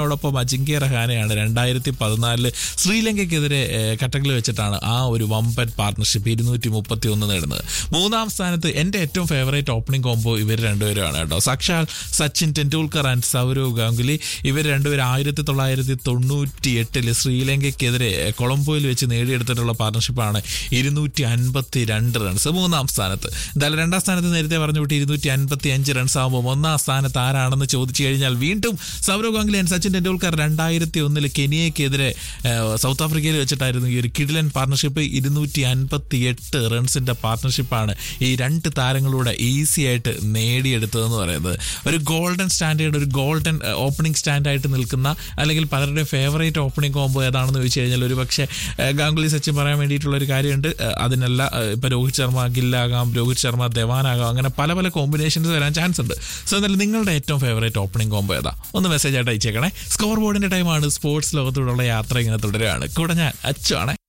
ോടൊപ്പം അജിങ്ക്യ റഹാനെയാണ് രണ്ടായിരത്തി പതിനാലില് ശ്രീലങ്കയ്ക്കെതിരെ ഏഹ്, കട്ടക്കിൽ വെച്ചിട്ടാണ് ആ ഒരു വമ്പൻ പാർട്ണർഷിപ്പ് ഇരുന്നൂറ്റി മുപ്പത്തി ഒന്ന് നേടുന്നത് മൂന്നാം സ്ഥാനത്ത് എൻ്റെ ഏറ്റവും ഫേവറേറ്റ് ഓപ്പണിംഗ് കോംബോ ഇവർ രണ്ടുപേരുമാണ് കേട്ടോ സാക്ഷാൽ സച്ചിൻ ടെണ്ടുൽക്കർ ആൻഡ് സൗരവ് ഗാംഗുലി ഇവർ രണ്ടുപേരും ആയിരത്തി തൊള്ളായിരത്തി തൊണ്ണൂറ്റി എട്ടില് ശ്രീലങ്കയ്ക്കെതിരെ ഏഹ്, കൊളംബോയിൽ വെച്ച് നേടിയെടുത്തിട്ടുള്ള പാർട്ണർഷിപ്പാണ് ഇരുന്നൂറ്റി അൻപത്തി രണ്ട് റൺസ് മൂന്നാം സ്ഥാനത്ത് എന്തായാലും രണ്ടാം സ്ഥാനത്ത് നേരത്തെ പറഞ്ഞു വിട്ട് ഇരുന്നൂറ്റി അൻപത്തി അഞ്ച് റൺസ് ആകുമ്പോൾ ഒന്നാം സ്ഥാനത്ത് ആരാണെന്ന് ചോദിച്ചു കഴിഞ്ഞാൽ വീണ്ടും സൗരവ് ഗാംഗുലി ആൻഡ് സച്ചിൻ ടെണ്ടുൽക്കർ രണ്ടായിരത്തി ഒന്നില് കെനിയയ്ക്കെതിരെ ഏഹ്, സൗത്ത് ആഫ്രിക്കയിൽ വെച്ചിട്ടായിരുന്നു ഈ ഒരു കിഡിലൻ പാർട്ണർഷിപ്പ് ഇരുന്നൂറ്റി അൻപത്തി എട്ട് റൺസിന്റെ പാർട്ണർഷിപ്പാണ് ഈ രണ്ട് താരങ്ങളുടെ ഈസി ആയിട്ട് നേടിയെടുത്തതെന്ന് പറയുന്നത് ഒരു ഗോൾഡൻ സ്റ്റാൻഡേർഡ് ഒരു ഗോൾഡൻ ഓപ്പണിംഗ് സ്റ്റാൻഡായിട്ട് നിൽക്കുന്ന അല്ലെങ്കിൽ പലരുടെയും ഫേവറേറ്റ് ഓപ്പണിംഗ് കോംബോ ഏതാണെന്ന് ചോദിച്ചു കഴിഞ്ഞാൽ ഒരു പക്ഷേ ഏഹ്, ഗാംഗുലി സച്ചിൻ പറയാൻ വേണ്ടിയിട്ടുള്ള ഒരു കാര്യമുണ്ട് ഏഹ്, അതിനല്ല ഏഹ്, ഇപ്പൊ രോഹിത് ശർമ്മ ഗില്ലാകാം രോഹിത് ശർമ്മ ധവാനാകാം അങ്ങനെ പല പല കോമ്പിനേഷൻസ് വരാൻ ചാൻസ് ഉണ്ട് സോ എന്തായാലും നിങ്ങളുടെ ഏറ്റവും ഫേവറേറ്റ് ഓപ്പണിംഗ് കോംബോ ഏതാ ഒന്ന് മെസ്സേജ് ആയിട്ട് അയച്ചേക്കണേ സ്കോർ ബോർഡിന്റെ ടൈമാണ് സ്പോർട്സ് ലോകത്തോടുള്ള യാത്ര ഇങ്ങനെ തുടരുകയാണ് കൂടെ ഞാൻ അച്ചു ആണേ